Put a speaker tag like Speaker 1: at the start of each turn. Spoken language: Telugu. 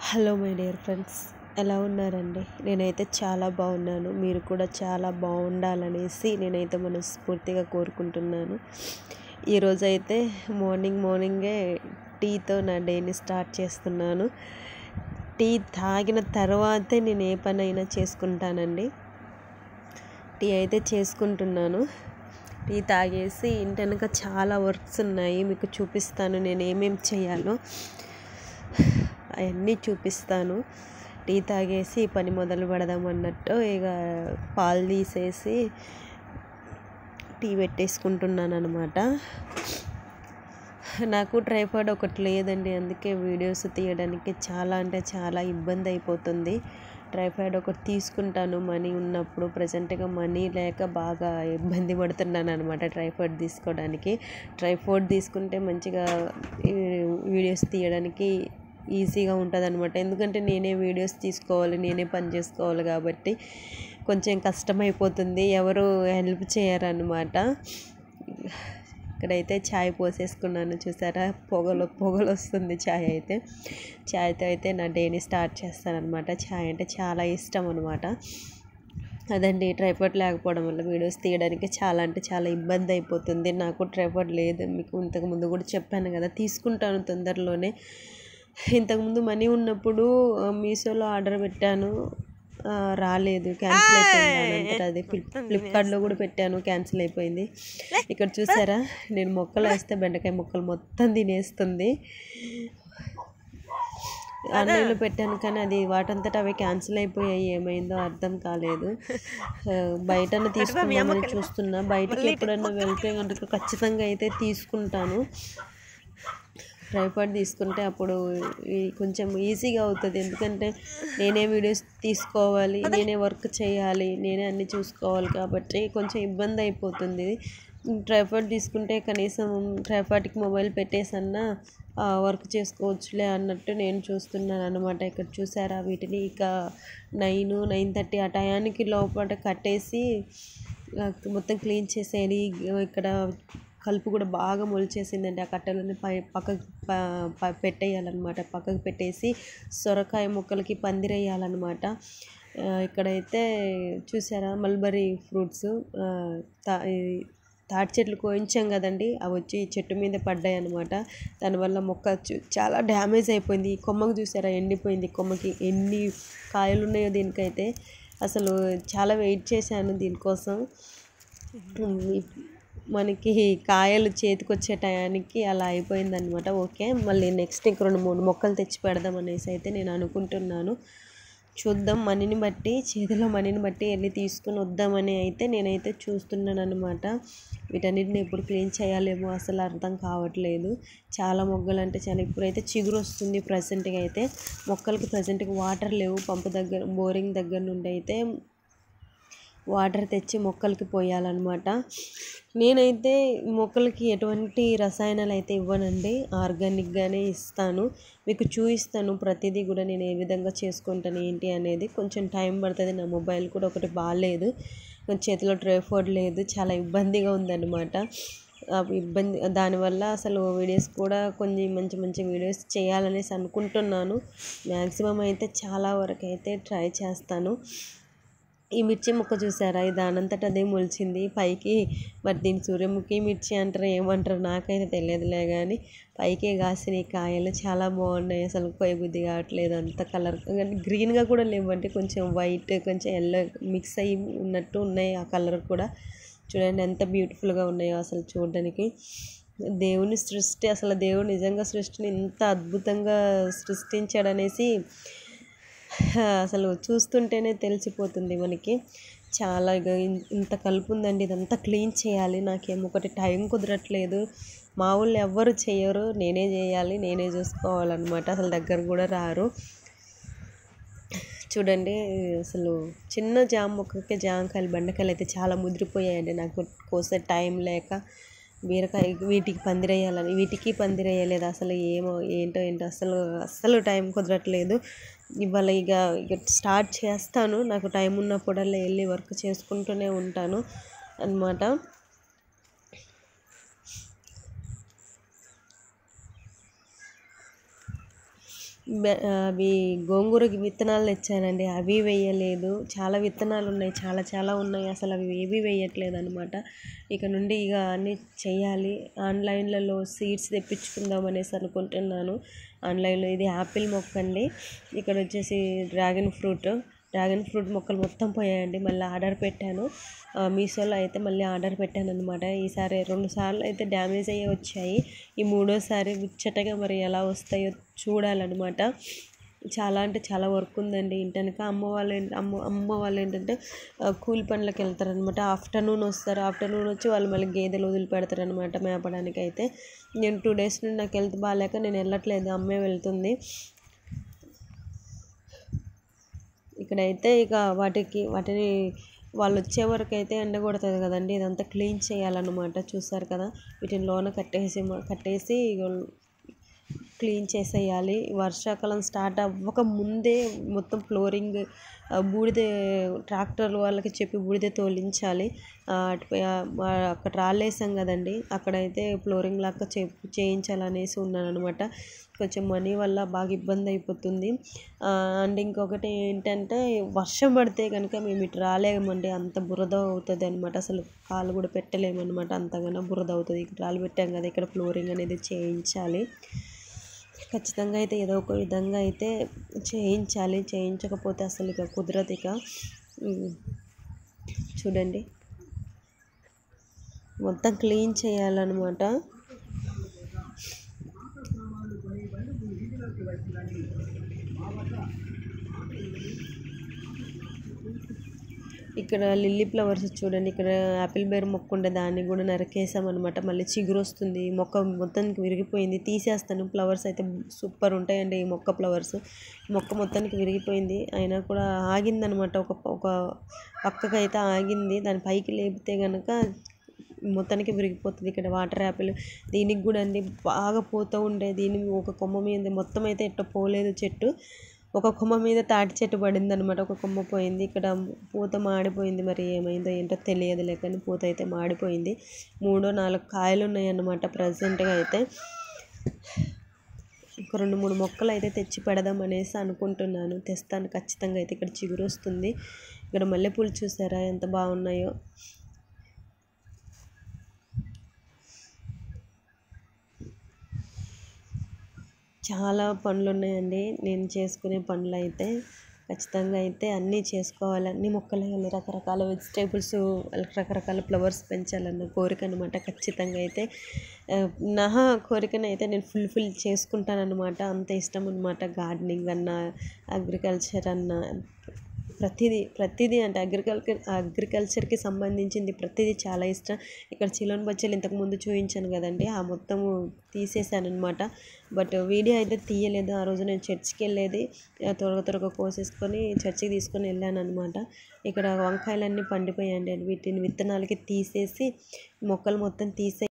Speaker 1: హలో మై డియర్ ఫ్రెండ్స్ ఎలా ఉన్నారండి నేనైతే చాలా బాగున్నాను మీరు కూడా చాలా బాగుండాలనేసి నేనైతే మనస్ఫూర్తిగా కోరుకుంటున్నాను ఈరోజైతే మార్నింగ్ మార్నింగే టీతో నా డేని స్టార్ట్ చేస్తున్నాను టీ తాగిన తర్వాతే నేను ఏ పని అయినా చేసుకుంటానండి టీ అయితే చేసుకుంటున్నాను టీ తాగేసి ఇంటి వెనక చాలా వర్క్స్ ఉన్నాయి మీకు చూపిస్తాను నేను ఏమేమి చేయాలో అవన్నీ చూపిస్తాను టీ తాగేసి పని మొదలు పెడదాం అన్నట్టు ఇక పాలు తీసేసి టీ పెట్టేసుకుంటున్నాను అనమాట నాకు ట్రైపాడ్ ఒకటి లేదండి అందుకే వీడియోస్ తీయడానికి చాలా అంటే చాలా ఇబ్బంది అయిపోతుంది ట్రైపాడ్ ఒకటి తీసుకుంటాను మనీ ఉన్నప్పుడు ప్రజెంట్గా మనీ లేక బాగా ఇబ్బంది పడుతున్నాను అనమాట ట్రైపాడ్ తీసుకోవడానికి ట్రైపాడ్ తీసుకుంటే మంచిగా వీడియోస్ తీయడానికి ఈజీగా ఉంటుంది అనమాట ఎందుకంటే నేనే వీడియోస్ తీసుకోవాలి నేనే పని చేసుకోవాలి కాబట్టి కొంచెం కష్టమైపోతుంది ఎవరు హెల్ప్ చేయరన్నమాట ఇక్కడైతే ఛాయ్ పోసేసుకున్నాను చూసారా పొగలు పొగలు వస్తుంది ఛాయ్ అయితే ఛాయ్తో అయితే నా డేని స్టార్ట్ చేస్తానమాట ఛాయ్ అంటే చాలా ఇష్టం అనమాట అదండి ట్రైపాడ్ లేకపోవడం వల్ల వీడియోస్ తీయడానికి చాలా అంటే చాలా ఇబ్బంది అయిపోతుంది నాకు ట్రైపాడ్ లేదు మీకు ఇంతకు ముందు కూడా చెప్పాను కదా తీసుకుంటాను తొందరలోనే ఇంతకుముందు మనీ ఉన్నప్పుడు మీషోలో ఆర్డర్ పెట్టాను రాలేదు క్యాన్సిల్ అయిపోయింది అది ఫ్లిప్ ఫ్లిప్కార్ట్లో కూడా పెట్టాను క్యాన్సిల్ అయిపోయింది ఇక్కడ చూసారా నేను మొక్కలు వేస్తే బెండకాయ మొక్కలు మొత్తం తినేస్తుంది ఆన్లైన్లో పెట్టాను కానీ అది వాటంతటా అవి క్యాన్సిల్ అయిపోయాయి ఏమైందో అర్థం కాలేదు బయటనే తీసుకుందామని చూస్తున్నా బయటకి ఎప్పుడైనా వెళ్తే కనుక ఖచ్చితంగా అయితే తీసుకుంటాను ట్రైపాడ్ తీసుకుంటే అప్పుడు కొంచెం ఈజీగా అవుతుంది ఎందుకంటే నేనే వీడియోస్ తీసుకోవాలి నేనే వర్క్ చేయాలి నేనే అన్నీ చూసుకోవాలి కాబట్టి కొంచెం ఇబ్బంది అయిపోతుంది ట్రైపాడ్ తీసుకుంటే కనీసం ట్రైపాడ్కి మొబైల్ పెట్టేసన్నా వర్క్ చేసుకోవచ్చులే అన్నట్టు నేను చూస్తున్నాను అనమాట ఇక్కడ చూసారా వీటిని ఇక నైన్ నైన్ థర్టీ ఆ టయానికి లోపల కట్టేసి మొత్తం క్లీన్ చేసేయాలి ఇక్కడ కలుపు కూడా బాగా మొలిచేసిందండి ఆ కట్టెలని పై పక్కకు పెట్టేయాలన్నమాట పక్కకు పెట్టేసి సొరకాయ ముక్కలకి పందిరేయాలన్నమాట ఇక్కడైతే చూసారా మల్బరీ ఫ్రూట్స్ తాటి చెట్లు కోయించాం కదండి అవి వచ్చి చెట్టు మీద పడ్డాయి అనమాట దానివల్ల మొక్క చాలా డ్యామేజ్ అయిపోయింది ఈ కొమ్మకు చూసారా ఎండిపోయింది కొమ్మకి ఎన్ని కాయలు ఉన్నాయో దీనికైతే అసలు చాలా వెయిట్ చేశాను దీనికోసం మనకి కాయలు చేతికొచ్చే టయానికి అలా అయిపోయిందనమాట ఓకే మళ్ళీ నెక్స్ట్ ఇంక రెండు మూడు మొక్కలు తెచ్చి పెడదాం అనేసి అయితే నేను అనుకుంటున్నాను చూద్దాం మనీని బట్టి చేతిలో మనీని బట్టి వెళ్ళి తీసుకుని వద్దామని అయితే నేనైతే చూస్తున్నాను అనమాట వీటన్నిటిని ఎప్పుడు క్లీన్ చేయాలేమో అసలు అర్థం కావట్లేదు చాలా మొగ్గలు అంటే చాలా ఇప్పుడైతే చిగురు వస్తుంది ప్రజెంట్గా అయితే మొక్కలకి ప్రజెంట్గా వాటర్ లేవు పంపు దగ్గర బోరింగ్ దగ్గర నుండి అయితే వాటర్ తెచ్చి మొక్కలకి పోయాలన్నమాట నేనైతే మొక్కలకి ఎటువంటి రసాయనాలు అయితే ఇవ్వనండి ఆర్గానిక్గానే ఇస్తాను మీకు చూపిస్తాను ప్రతిదీ కూడా నేను ఏ విధంగా చేసుకుంటాను ఏంటి అనేది కొంచెం టైం పడుతుంది నా మొబైల్ కూడా ఒకటి బాగాలేదు చేతిలో ట్రైఫోర్డ్ లేదు చాలా ఇబ్బందిగా ఉందన్నమాట ఇబ్బంది దానివల్ల అసలు వీడియోస్ కూడా కొన్ని మంచి మంచి వీడియోస్ చేయాలనేసి అనుకుంటున్నాను మ్యాక్సిమం అయితే చాలా వరకు అయితే ట్రై చేస్తాను ఈ మిర్చి మొక్క చూసారా ఇది దానంతట అదే మొలిచింది పైకి మరి దీని సూర్యముఖి మిర్చి అంటారు ఏమంటారు నాకైతే తెలియదులే కానీ పైకి కాసిన కాయలు చాలా బాగున్నాయి అసలు కొయ్య బుద్ధి కావట్లేదు అంత కలర్ గ్రీన్గా కూడా లేవంటే కొంచెం వైట్ కొంచెం ఎల్లో మిక్స్ అయ్యి ఉన్నట్టు ఉన్నాయి ఆ కలర్ కూడా చూడండి ఎంత బ్యూటిఫుల్గా ఉన్నాయో అసలు చూడడానికి దేవుని సృష్టి అసలు దేవుడు నిజంగా సృష్టిని ఇంత అద్భుతంగా సృష్టించాడనేసి అసలు చూస్తుంటేనే తెలిసిపోతుంది మనకి చాలా ఇంత కలుపు ఉందండి ఇదంతా క్లీన్ చేయాలి నాకేమో ఒకటి టైం కుదరట్లేదు మా ఊళ్ళో ఎవ్వరు చేయరు నేనే చేయాలి నేనే చూసుకోవాలన్నమాట అసలు దగ్గర కూడా రారు చూడండి అసలు చిన్న జామ మొక్కకి జామకాయలు బెండకాయలు అయితే చాలా ముదిరిపోయాయండి నాకు కోసే టైం లేక బీరకాయ వీటికి పందిరేయాలని వీటికి పందిరేయలేదు అసలు ఏమో ఏంటో ఏంటో అసలు అస్సలు టైం కుదరట్లేదు ఇవాళ ఇక ఇక స్టార్ట్ చేస్తాను నాకు టైం ఉన్నప్పుడల్లా వెళ్ళి వర్క్ చేసుకుంటూనే ఉంటాను అనమాట బె- అవి గోంగూర విత్తనాలు తెచ్చానండి అవి వేయలేదు చాలా విత్తనాలు ఉన్నాయి చాలా చాలా ఉన్నాయి అసలు అవి ఏవి వేయట్లేదు అనమాట ఇక నుండి ఇక అన్నీ చేయాలి ఆన్లైన్లలో సీడ్స్ తెప్పించుకుందాం అనేసి అనుకుంటున్నాను ఆన్లైన్లో ఇది యాపిల్ మొక్క అండి ఇక్కడ వచ్చేసి డ్రాగన్ ఫ్రూట్ డ్రాగన్ ఫ్రూట్ మొక్కలు మొత్తం పోయాయండి మళ్ళీ ఆర్డర్ పెట్టాను ఆ, మీషోలో అయితే మళ్ళీ ఆర్డర్ పెట్టాను అనమాట ఈసారి రెండు సార్లు అయితే డ్యామేజ్ అయ్యి వచ్చాయి ఈ మూడోసారి ముచ్చటగా మరి ఎలా వస్తాయో చూడాలన్నమాట చాలా అంటే చాలా వర్క్ ఉందండి ఇంటనక అమ్మ వాళ్ళు ఏంటి అమ్మ అమ్మ వాళ్ళు ఏంటంటే ఆ, కూలి పనులకు వెళ్తారనమాట ఆఫ్టర్నూన్ వస్తారు ఆఫ్టర్నూన్ వచ్చి వాళ్ళు మళ్ళీ గేదెలు వదిలిపెడతారనమాట మేపడానికి అయితే నేను టూ డేస్ నుండి నాకు హెల్త్ బాగాలేక నేను వెళ్ళట్లేదు అమ్మే వెళ్తుంది ఇక్కడైతే ఇక వాటికి వాటిని వాళ్ళు వచ్చే వరకు అయితే ఎండ కొడుతుంది కదండి ఇదంతా క్లీన్ చేయాలన్నమాట చూసారు కదా వీటిని లోన కట్టేసి కట్టేసి ఇక క్లీన్ చేసేయాలి వర్షాకాలం స్టార్ట్ అవ్వక ముందే మొత్తం ఫ్లోరింగ్ ఆ, బూడిద ట్రాక్టర్ వాళ్ళకి చెప్పి బూడిద తోలించాలి ఆ, అటుపై ఆ, మా- అక్కడ రాళ్ళేసాం కదండి అక్కడైతే ఫ్లోరింగ్ లాగా చే చేయించాలనేసి ఉన్నాను అనమాట కొంచెం మనీ వల్ల బాగా ఇబ్బంది అయిపోతుంది ఆ, అండ్ ఇంకొకటి ఏంటంటే వర్షం పడితే కనుక మేము ఇటు రాలేమండి అంత బురద అవుతుంది అనమాట అసలు కాలు కూడా పెట్టలేము అనమాట అంతగానో బురద అవుతుంది ఇక్కడ రాళ్ళు పెట్టాం కదా ఇక్కడ ఫ్లోరింగ్ అనేది చేయించాలి ఖచ్చితంగా అయితే ఏదో ఒక విధంగా అయితే చేయించాలి చేయించకపోతే అసలు ఇక కుదరదు ఇక ఉమ్, చూడండి మొత్తం క్లీన్ చేయాలన్నమాట ఇక్కడ లిల్లీ ఫ్లవర్స్ చూడండి ఇక్కడ యాపిల్ బేర్ మొక్క ఉండే దాన్ని కూడా నరికేసాం అనమాట మళ్ళీ చిగురు వస్తుంది ఈ మొక్క మొత్తానికి విరిగిపోయింది తీసేస్తాను ఫ్లవర్స్ అయితే సూపర్ ఉంటాయండి ఈ మొక్క ఫ్లవర్స్ మొక్క మొత్తానికి విరిగిపోయింది అయినా కూడా ఆగిందనమాట ఒక ఒక పక్కకు అయితే ఆగింది దాని పైకి లేపితే కనుక మొత్తానికి విరిగిపోతుంది ఇక్కడ వాటర్ యాపిల్ దీనికి కూడా అండి బాగా పోతూ ఉండే దీని ఒక కొమ్మ మీద మొత్తం అయితే ఎట్ట పోలేదు చెట్టు ఒక కొమ్మ మీద తాటి చెట్టు పడింది అనమాట ఒక కొమ్మ పోయింది ఇక్కడ పూత మాడిపోయింది మరి ఏమైందో ఏంటో తెలియదు లేకని పూత అయితే మాడిపోయింది మూడో నాలుగు కాయలు ఉన్నాయి అన్నమాట ప్రజెంట్గా అయితే ఒక రెండు మూడు మొక్కలు అయితే తెచ్చి పెడదాం అనేసి అనుకుంటున్నాను తెస్తాను ఖచ్చితంగా అయితే ఇక్కడ చిగురు వస్తుంది ఇక్కడ మల్లెపూలు చూసారా ఎంత బాగున్నాయో చాలా పనులు ఉన్నాయండి నేను చేసుకునే పనులు అయితే ఖచ్చితంగా అయితే అన్నీ చేసుకోవాలి అన్ని మొక్కలు వేయాలి రకరకాల వెజిటేబుల్స్ రకరకాల ఫ్లవర్స్ పెంచాలన్న కోరిక అనమాట ఖచ్చితంగా అయితే ఆ, నా కోరికను అయితే నేను ఫుల్ఫిల్ చేసుకుంటానన్నమాట అంత ఇష్టం అనమాట గార్డెనింగ్ అన్న అగ్రికల్చర్ అన్న ప్రతిదీ ప్రతిదీ అంటే అగ్రికల్చర్ అగ్రికల్చర్కి సంబంధించింది ప్రతిదీ చాలా ఇష్టం ఇక్కడ చిలోన్ బచ్చలు ఇంతకు ముందు చూపించాను కదండి ఆ మొత్తము తీసేసాను అనమాట బట్ వీడియో అయితే తీయలేదు ఆ రోజు నేను చర్చికి వెళ్ళేది ఆ, త్వరగా త్వరగా కోసేసుకొని చర్చికి తీసుకొని వెళ్ళాను అనమాట ఇక్కడ వంకాయలన్నీ పండిపోయాయండి వీటిని విత్తనాలకి తీసేసి మొక్కలు మొత్తం తీసే